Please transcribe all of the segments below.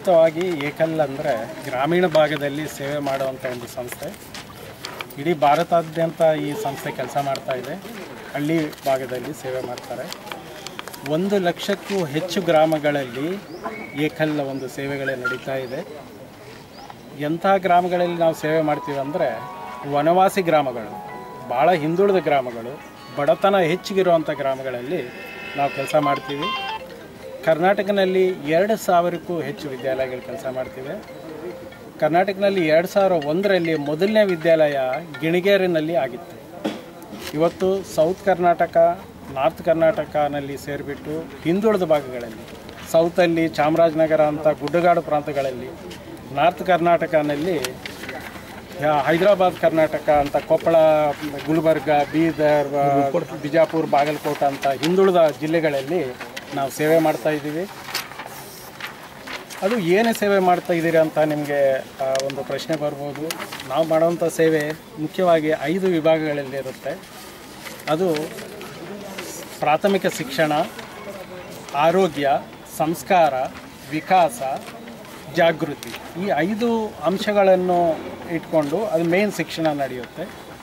ಮೂಲಭೂತವಾಗಿ ಏಕಲ್ ಅಂದರೆ ಗ್ರಾಮೀಣ ಭಾಗದಲ್ಲಿ ಸೇವೆ ಮಾಡುವಂಥ ಒಂದು ಸಂಸ್ಥೆ ಇಡೀ ಭಾರತಾದ್ಯಂತ ಈ ಸಂಸ್ಥೆ ಕೆಲಸ ಮಾಡ್ತಾ ಇದೆ ಹಳ್ಳಿ ಭಾಗದಲ್ಲಿ ಸೇವೆ ಮಾಡ್ತಾರೆ ಒಂದು ಲಕ್ಷಕ್ಕೂ ಹೆಚ್ಚು ಗ್ರಾಮಗಳಲ್ಲಿ ಏಕಲ್ ಒಂದು ಸೇವೆಗಳೇ ನಡೀತಾ ಇದೆ ಎಂಥ ಗ್ರಾಮಗಳಲ್ಲಿ ನಾವು ಸೇವೆ ಮಾಡ್ತೀವಿ ಅಂದರೆ ವನವಾಸಿ ಗ್ರಾಮಗಳು ಭಾಳ ಹಿಂದುಳಿದ ಗ್ರಾಮಗಳು ಬಡತನ ಹೆಚ್ಚಿಗಿರುವಂಥ ಗ್ರಾಮಗಳಲ್ಲಿ ನಾವು ಕೆಲಸ ಮಾಡ್ತೀವಿ ಕರ್ನಾಟಕನಲ್ಲಿ ಎರಡು ಸಾವಿರಕ್ಕೂ ಹೆಚ್ಚು ವಿದ್ಯಾಲಯಗಳು ಕೆಲಸ ಮಾಡ್ತಿವೆ ಕರ್ನಾಟಕದಲ್ಲಿ ಎರಡು ಸಾವಿರ ಒಂದರಲ್ಲಿ ಮೊದಲನೇ ವಿದ್ಯಾಲಯ ಗಿಣಿಗೇರಿನಲ್ಲಿ ಆಗಿತ್ತು ಇವತ್ತು ಸೌತ್ ಕರ್ನಾಟಕ ನಾರ್ತ್ ಕರ್ನಾಟಕನಲ್ಲಿ ಸೇರಿಬಿಟ್ಟು ಹಿಂದುಳಿದ ಭಾಗಗಳಲ್ಲಿ ಸೌತಲ್ಲಿ ಚಾಮರಾಜನಗರ ಅಂತ ಗುಡ್ಡಗಾಡು ಪ್ರಾಂತಗಳಲ್ಲಿ ನಾರ್ತ್ ಕರ್ನಾಟಕನಲ್ಲಿ ಯಾ- ಹೈದರಾಬಾದ್ ಕರ್ನಾಟಕ ಅಂತ ಕೊಪ್ಪಳ ಗುಲ್ಬರ್ಗ ಬೀದರ್ ಆ, ಬಿಜಾಪುರ ಬಾಗಲಕೋಟ ಅಂತ ಹಿಂದುಳಿದ ಜಿಲ್ಲೆಗಳಲ್ಲಿ ನಾವು ಸೇವೆ ಮಾಡ್ತಾ ಇದ್ದೀವಿ ಅದು ಏನೇ ಸೇವೆ ಮಾಡ್ತಾ ಇದ್ದೀರಿ ಅಂತ ನಿಮಗೆ ಆ, ಒಂದು ಪ್ರಶ್ನೆ ಬರ್ಬೋದು ನಾವು ಮಾಡುವಂಥ ಸೇವೆ ಮುಖ್ಯವಾಗಿ ಐದು ವಿಭಾಗಗಳಲ್ಲಿ ಇರುತ್ತೆ ಅದು ಪ್ರಾಥಮಿಕ ಶಿಕ್ಷಣ ಆರೋಗ್ಯ ಸಂಸ್ಕಾರ ವಿಕಾಸ ಜಾಗೃತಿ ಈ ಐದು ಅಂಶಗಳನ್ನು ಇಟ್ಕೊಂಡು ಅದು ಮೇನ್ ಶಿಕ್ಷಣ ನಡೆಯುತ್ತೆ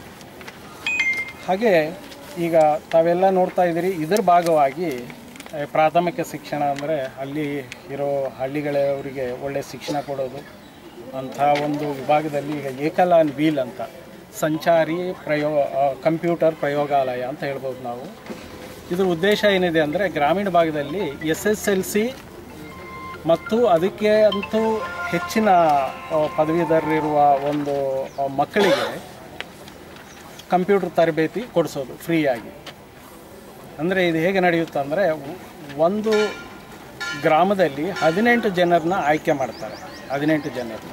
ಹಾಗೆ ಈಗ ತಾವೆಲ್ಲ ನೋಡ್ತಾ ಇದ್ದೀರಿ ಇದರ ಭಾಗವಾಗಿ ಆ, ಪ್ರಾಥಮಿಕ ಶಿಕ್ಷಣ ಅಂದರೆ ಅಲ್ಲಿ ಇರೋ ಹಳ್ಳಿಗಳವರಿಗೆ ಒಳ್ಳೆಯ ಶಿಕ್ಷಣ ಕೊಡೋದು ಅಂಥ ಒಂದು ವಿಭಾಗದಲ್ಲಿ ಈಗ ಏಕಲ್ ಆನ್ ವೀಲ್ ಅಂತ ಸಂಚಾರಿ ಪ್ರಯೋ ಆ, ಕಂಪ್ಯೂಟರ್ ಪ್ರಯೋಗಾಲಯ ಅಂತ ಹೇಳ್ಬೋದು ನಾವು ಇದ್ರ ಉದ್ದೇಶ ಏನಿದೆ ಅಂದರೆ ಗ್ರಾಮೀಣ ಭಾಗದಲ್ಲಿ ಎಸ್ ಎಸ್ ಎಲ್ ಸಿ ಮತ್ತು ಅದಕ್ಕೆ ಅಂತೂ ಹೆಚ್ಚಿನ ಆ, ಪದವೀಧರರಿರುವ ಒಂದು ಆ, ಮಕ್ಕಳಿಗೆ ಕಂಪ್ಯೂಟರ್ ತರಬೇತಿ ಕೊಡಿಸೋದು ಫ್ರೀಯಾಗಿ ಅಂದರೆ ಇದು ಹೇಗೆ ನಡೆಯುತ್ತೆ ಅಂದರೆ ಒಂದು ಗ್ರಾಮದಲ್ಲಿ ಹದಿನೆಂಟು ಜನರನ್ನ ಆಯ್ಕೆ ಮಾಡ್ತಾರೆ ಹದಿನೆಂಟು ಜನರನ್ನ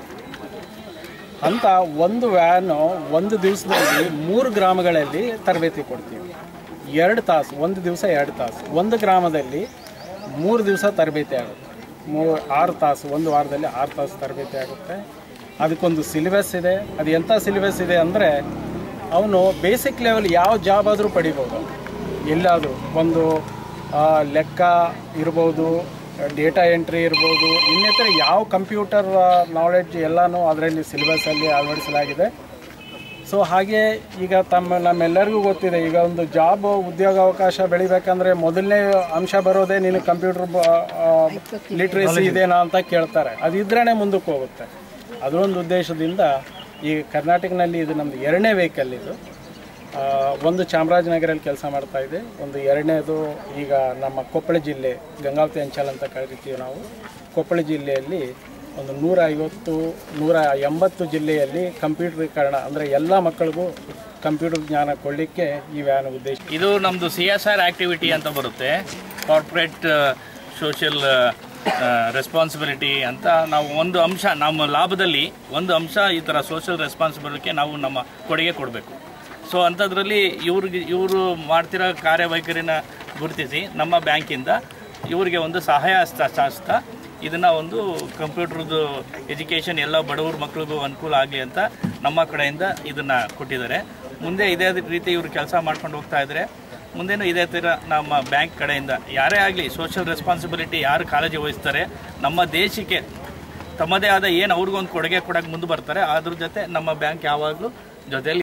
ಅಂತ ಒಂದು ವ್ಯಾನು ಒಂದು ದಿವಸದಲ್ಲಿ ಮೂರು ಗ್ರಾಮಗಳಲ್ಲಿ ತರಬೇತಿ ಕೊಡ್ತೀವಿ ಎರಡು ತಾಸು ಒಂದು ದಿವಸ ಎರಡು ತಾಸು ಒಂದು ಗ್ರಾಮದಲ್ಲಿ ಮೂರು ದಿವಸ ತರಬೇತಿ ಆಗುತ್ತೆ ಮೂ ಆರು ತಾಸು ಒಂದು ವಾರದಲ್ಲಿ ಆರು ತಾಸು ತರಬೇತಿ ಆಗುತ್ತೆ ಅದಕ್ಕೊಂದು ಸಿಲೆಬಸ್ ಇದೆ ಅದು ಎಂಥ ಸಿಲೆಬಸ್ ಇದೆ ಅಂದರೆ ಅವನು ಬೇಸಿಕ್ ಲೆವೆಲ್ ಯಾವ ಜಾಬ್ ಆದರೂ ಪಡಿಬೋದು ಎಲ್ಲಾದರೂ ಒಂದು ಆ, ಲೆಕ್ಕ ಇರ್ಬೋದು ಡೇಟಾ ಎಂಟ್ರಿ ಇರ್ಬೋದು ಇನ್ನಿತರ ಯಾವ ಕಂಪ್ಯೂಟರ್ ನಾಲೆಡ್ಜ್ ಎಲ್ಲನೂ ಅದರಲ್ಲಿ ಸಿಲೆಬಸ್ಸಲ್ಲಿ ಅಳವಡಿಸಲಾಗಿದೆ ಸೊ ಹಾಗೆ ಈಗ ತಮ್ಮ ನಮ್ಮೆಲ್ಲರಿಗೂ ಗೊತ್ತಿದೆ ಈಗ ಒಂದು ಜಾಬ್ ಉದ್ಯೋಗಾವಕಾಶ ಬೆಳಿಬೇಕಂದ್ರೆ ಮೊದಲನೇ ಅಂಶ ಬರೋದೇ ನೀನು ಕಂಪ್ಯೂಟರ್ ಲಿಟ್ರೇಸಿ ಇದೆನಾ ಅಂತ ಕೇಳ್ತಾರೆ ಅದಿದ್ರೇ ಮುಂದಕ್ಕೆ ಹೋಗುತ್ತೆ ಅದೊಂದು ಉದ್ದೇಶದಿಂದ ಈ ಕರ್ನಾಟಕನಲ್ಲಿ ಇದು ನಮ್ಮದು ಎರಡನೇ ವೆಹಿಕಲ್ ಇದು ಆ, ಒಂದು ಚಾಮರಾಜನಗರಲ್ಲಿ ಕೆಲಸ ಮಾಡ್ತಾ ಇದೆ ಒಂದು ಎರಡನೇದು ಈಗ ನಮ್ಮ ಕೊಪ್ಪಳ ಜಿಲ್ಲೆ ಗಂಗಾವತಿ ಅಂಚಲ್ ಅಂತ ಕರಿತೀವಿ ನಾವು ಕೊಪ್ಪಳ ಜಿಲ್ಲೆಯಲ್ಲಿ ಒಂದು ನೂರ ಐವತ್ತು ನೂರ ಎಂಬತ್ತು ಜಿಲ್ಲೆಯಲ್ಲಿ ಕಂಪ್ಯೂಟರೀಕರಣ ಅಂದರೆ ಎಲ್ಲ ಮಕ್ಕಳಿಗೂ ಕಂಪ್ಯೂಟರ್ ಜ್ಞಾನ ಕೊಡಲಿಕ್ಕೆ ಈ ವ್ಯಾನ್ ಉದ್ದೇಶ ಇದು ನಮ್ಮದು ಸಿ ಎಸ್ ಆರ್ ಆ್ಯಕ್ಟಿವಿಟಿ ಅಂತ ಬರುತ್ತೆ ಕಾರ್ಪೊರೇಟ್ ಸೋಷಿಯಲ್ ರೆಸ್ಪಾನ್ಸಿಬಿಲಿಟಿ ಅಂತ ನಾವು ಒಂದು ಅಂಶ ನಮ್ಮ ಲಾಭದಲ್ಲಿ ಒಂದು ಅಂಶ ಈ ಥರ ಸೋಷಿಯಲ್ ರೆಸ್ಪಾನ್ಸಿಬಿಲಿಟಿಗೆ ನಾವು ನಮ್ಮ ಕೊಡುಗೆ ಕೊಡಬೇಕು ಸೊ ಅಂಥದ್ರಲ್ಲಿ ಇವ್ರಿಗೆ ಇವರು ಮಾಡ್ತಿರೋ ಕಾರ್ಯವೈಖರಿನ ಗುರುತಿಸಿ ನಮ್ಮ ಬ್ಯಾಂಕಿಂದ ಇವರಿಗೆ ಒಂದು ಸಹಾಯ ಹಸ್ತ ಶಾಸ್ತ ಇದನ್ನು ಒಂದು ಕಂಪ್ಯೂಟರ್ದು ಎಜುಕೇಷನ್ ಎಲ್ಲ ಬಡವ್ರ ಮಕ್ಳಿಗೂ ಅನುಕೂಲ ಆಗಲಿ ಅಂತ ನಮ್ಮ ಕಡೆಯಿಂದ ಇದನ್ನು ಕೊಟ್ಟಿದ್ದಾರೆ ಮುಂದೆ ಇದೇ ರೀತಿ ಇವರು ಕೆಲಸ ಮಾಡ್ಕೊಂಡು ಹೋಗ್ತಾ ಇದ್ದಾರೆ ಮುಂದೇನು ಇದೇ ಥರ ನಮ್ಮ ಬ್ಯಾಂಕ್ ಕಡೆಯಿಂದ ಯಾರೇ ಆಗಲಿ ಸೋಷಿಯಲ್ ರೆಸ್ಪಾನ್ಸಿಬಿಲಿಟಿ ಯಾರು ಕಾಳಜಿ ವಹಿಸ್ತಾರೆ ನಮ್ಮ ದೇಶಕ್ಕೆ ತಮ್ಮದೇ ಆದ ಏನು ಅವ್ರಿಗೊಂದು ಕೊಡುಗೆ ಕೊಡೋಕೆ ಮುಂದೆ ಬರ್ತಾರೆ ಅದ್ರ ಜೊತೆ ನಮ್ಮ ಬ್ಯಾಂಕ್ ಯಾವಾಗಲೂ ಜೊತೆಯಲ್ಲಿ